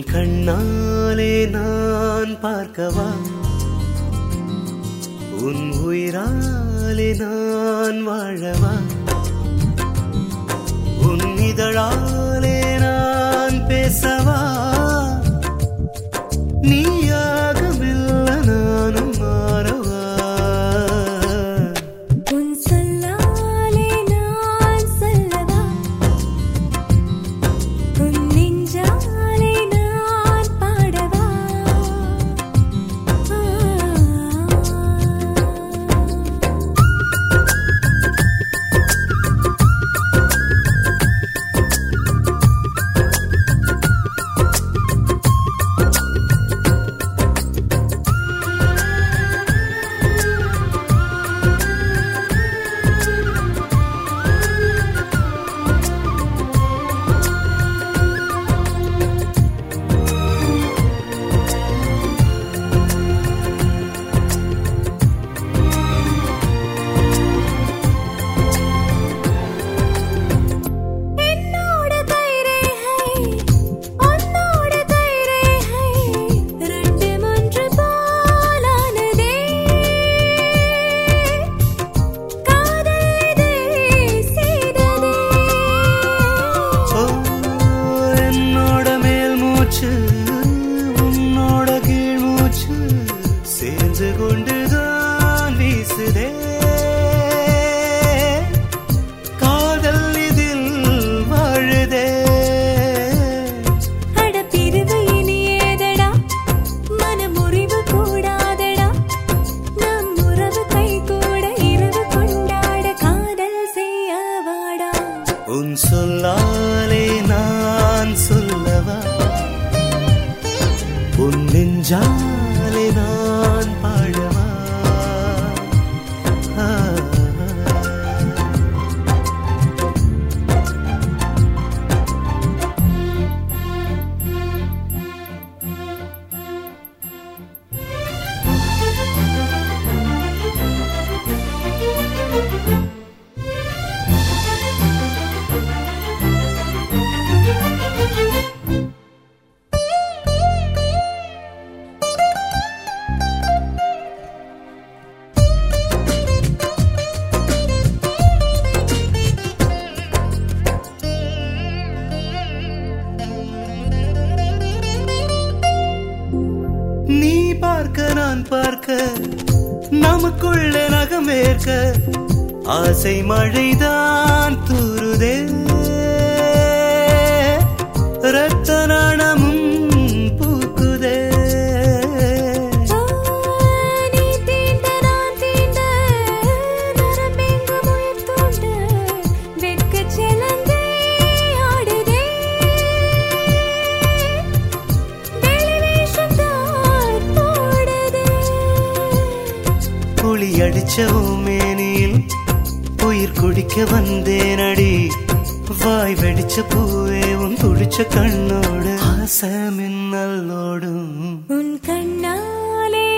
கண்ணாலே நான் பார்க்கவா உன் உயிராலே நான் வாழவா உன் இதழாலே நான் பேசவா நீயாக மெல்ல நானும் மாறவா உன் சொல்லாலே நான் சொல்லவா உன் நெஞ்சாலே நான் பாடவா என்னோட கைரேகை உன்னோட கைரேகை ரெண்டும் ஒன்று போலானதே காதல் இதே செய்ததே ஓ, என்னோட மேல் மூச்சு உன்னோட கீழ் மூச்சு சேர்ந்து கொண்டுதான் வீசுதே காதல் இதில் வாழுதே அட பிரிவு இனி ஏதடா மனமுறிவு கூடாதடா நம் உறவு கை கூட இரவு கொண்டாட காதல் செய்ய வாடா உன் சொல்லாலே நான் சொல்லவா உன் நெஞ்சாலே நான் பாடவா ஆ. நீ பார்க்க நான் பார்க்க நமக்குள்ள நகமேற்க ஆசை மழைதான் தூருதே ரத்த நாணமும் பூக்குதே நீ தீண்ட நான் தீண்ட நரம்பெங்கும் உயிர் தூண்ட வெட்கச் சிலந்தே ஆடுதே வெளிவேஷம் தார் போடுதே புளி அடிச்ச மேனியில் உயிர் குடிக்க வந்தேனடி வாய் வெடிச்ச பூவே உன் துடிச்ச கண்ணோடு ஆசை மின்னலோடும் உன் கண்ணாலே